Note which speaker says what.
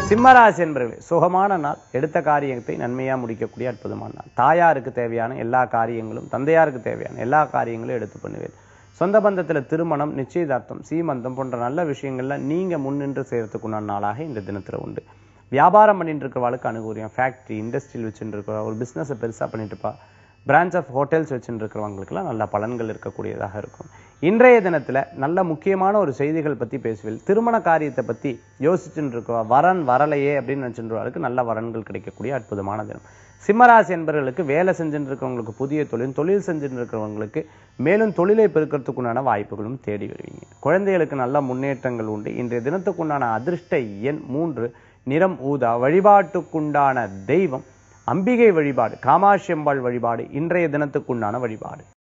Speaker 1: சிம்மராசி என்பவர்களே சுகமான நாள் எடுத்த காரியத்தை நன்மையா முடிக்கக்கூடிய அற்புதமான நாள் தாயாருக்கு தேவையான எல்லா காரியங்களும் தந்தையாருக்கு தேவையான எல்லா காரியங்களும் எடுத்து பண்ணுவேன் சொந்த பந்தத்துல திருமணம் நிச்சயதார்த்தம் சீமந்தம் போன்ற நல்ல விஷயங்கள்ல நீங்க முன்னின்று செய்யறதுக்குண்டான நாளாக இந்த தினத்துல உண்டு வியாபாரம் பண்ணிட்டு இருக்கிறவாளுக்கு அனுகூலியம் ஃபேக்டரி இண்டஸ்ட்ரியல் வச்சுட்டு இருக்கிற ஒரு பிஸ்னஸை பெருசா பண்ணிட்டு இருப்பா பிரான்ச் ஆஃப் ஹோட்டல்ஸ் வச்சுட்டு இருக்கிறவங்களுக்குலாம் நல்ல பலன்கள் இருக்கக்கூடியதாக இருக்கும் இன்றைய தினத்துல நல்ல முக்கியமான ஒரு செய்திகள் பத்தி பேசுவேன் திருமண காரியத்தை பத்தி யோசிச்சுட்டு இருக்கவா வரன் வரலையே அப்படின்னு நினைச்சுட்டு நல்ல வரன்கள் கிடைக்கக்கூடிய அற்புதமான தினம் சிம்மராசி என்பவர்களுக்கு வேலை செஞ்சுட்டு இருக்கிறவங்களுக்கு புதிய தொழில் தொழில் செஞ்சுட்டு இருக்கிறவங்களுக்கு மேலும் தொழிலை பெருக்கிறதுக்குண்டான வாய்ப்புகளும் தேடி வருவீங்க குழந்தைகளுக்கு நல்ல முன்னேற்றங்கள் உண்டு இன்றைய தினத்துக்குண்டான அதிர்ஷ்ட எண் மூன்று நிறம் ஊதா வழிபாட்டுக்குண்டான தெய்வம் அம்பிகை வழிபாடு காமாட்சி அம்பாள் வழிபாடு இன்றைய தினத்துக்குண்டான வழிபாடு